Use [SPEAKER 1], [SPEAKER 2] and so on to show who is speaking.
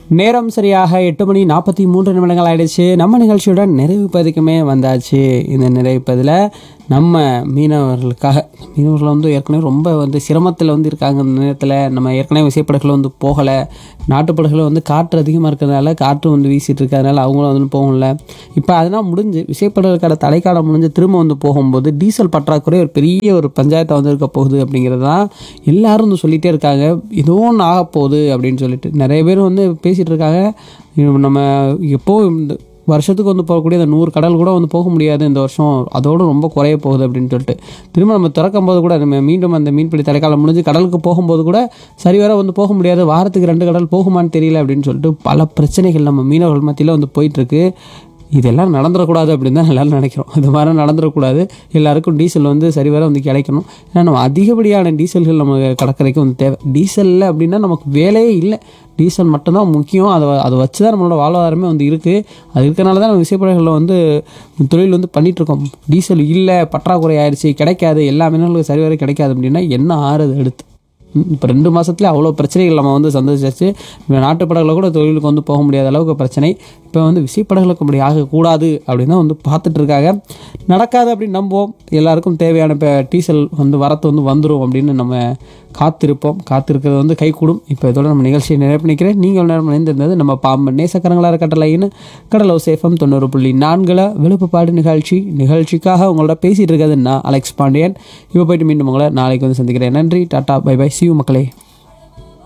[SPEAKER 1] நேரம் சரியாக எட்டு மணி நாற்பத்தி மூன்று நிமிடங்கள் ஆயிடுச்சு நம்ம நிகழ்ச்சியுடன் நிறைவு பதிக்குமே வந்தாச்சு இந்த நிறைவு பதில நம்ம மீனவர்களுக்காக மீனவர்கள் வந்து ஏற்கனவே ரொம்ப வந்து சிரமத்தில் வந்து இருக்காங்க இந்த நேரத்தில் நம்ம ஏற்கனவே விசைப்படகுகள் வந்து போகலை நாட்டுப்படகுல வந்து காற்று அதிகமாக இருக்கிறதுனால காற்று வந்து வீசிட்டு இருக்கிறதுனால அவங்களும் வந்து போகல இப்போ அதெல்லாம் முடிஞ்சு விசைப்படகுக்கான தடைக்காலம் முடிஞ்சு திரும்ப வந்து போகும்போது டீசல் பற்றாக்குறை ஒரு பெரிய ஒரு பஞ்சாயத்தை வந்து இருக்க போகுது அப்படிங்கிறது தான் எல்லாரும் வந்து சொல்லிகிட்டே இருக்காங்க ஏதோ ஒன்று ஆக போகுது அப்படின்னு சொல்லிட்டு நிறைய பேர் வந்து பேசிகிட்டு இருக்காங்க இது நம்ம எப்போ இந்த வருஷத்துக்கு வந்து போகக்கூடிய இந்த நூறு கடல் கூட வந்து போக முடியாது இந்த வருஷம் அதோடு ரொம்ப குறைய போகுது அப்படின்னு சொல்லிட்டு திரும்ப நம்ம திறக்கும் போது கூட நம்ம மீண்டும் அந்த மீன்பிடி தடைக்காலம் முடிஞ்சு கடலுக்கு போகும்போது கூட சரிவர வந்து போக முடியாது வாரத்துக்கு ரெண்டு கடல் போகுமான்னு தெரியல அப்படின்னு சொல்லிட்டு பல பிரச்சனைகள் நம்ம மீனவர்கள் மத்தியில் வந்து போயிட்டுருக்கு இதெல்லாம் நடந்துடக்கூடாது அப்படின்னு தான் எல்லாரும் நினைக்கிறோம் இது மாதிரி நடந்துடக்கூடாது எல்லாருக்கும் டீசல் வந்து சரிவர வந்து கிடைக்கணும் ஏன்னா நம்ம அதிகப்படியான டீசல்கள் நம்ம கடற்கரைக்கு வந்து தேவை டீசல் இல்லை அப்படின்னா நமக்கு வேலையே இல்லை டீசல் மட்டும்தான் முக்கியம் அதை அதை வச்சு தான் நம்மளோட வாழ்வாதாரமே வந்து இருக்குது அது இருக்கனால தான் நம்ம விசைப்படகுகளில் வந்து தொழில் வந்து பண்ணிகிட்ருக்கோம் டீசல் இல்லை பற்றாக்குறை ஆயிடுச்சு கிடைக்காது எல்லா மீனவர்களுக்கும் சரிவர கிடைக்காது அப்படின்னா என்ன ஆறுது அடுத்து இப்போ ரெண்டு மாதத்துல அவ்வளோ பிரச்சனைகள் நம்ம வந்து சந்திச்சாச்சு இப்போ நாட்டுப்படகுல கூட தொழிலுக்கு வந்து போக முடியாத அளவுக்கு பிரச்சனை இப்போ வந்து விசைப்படகுகளுக்கு அப்படி ஆகக்கூடாது அப்படின்னு தான் வந்து பார்த்துட்டு இருக்காங்க நடக்காது அப்படின்னு நம்புவோம் எல்லாருக்கும் தேவையான இப்போ டீசல் வந்து வரத்து வந்து வந்துடும் அப்படின்னு நம்ம காத்திருப்போம் காத்திருக்கிறது வந்து கைகூடும் இப்போ இதோட நம்ம நிகழ்ச்சியை நிறைவு பண்ணிக்கிறேன் நீங்கள் நேரம் இணைந்திருந்தது நம்ம பாம்பன் நேசக்கரங்களாக இருக்கட்டலைன்னு கடலோ சேஃபம் தொண்ணூறு புள்ளி நான்கில் விழுப்புப்பாடு நிகழ்ச்சி நிகழ்ச்சிக்காக உங்களோட பேசிகிட்டு இருக்கிறது நான் அலெக்ஸ் பாண்டியன் இப்போ போயிட்டு மீண்டும் உங்களை நாளைக்கு வந்து சந்திக்கிறேன் நன்றி டாட்டா பை பை சிவ மக்களே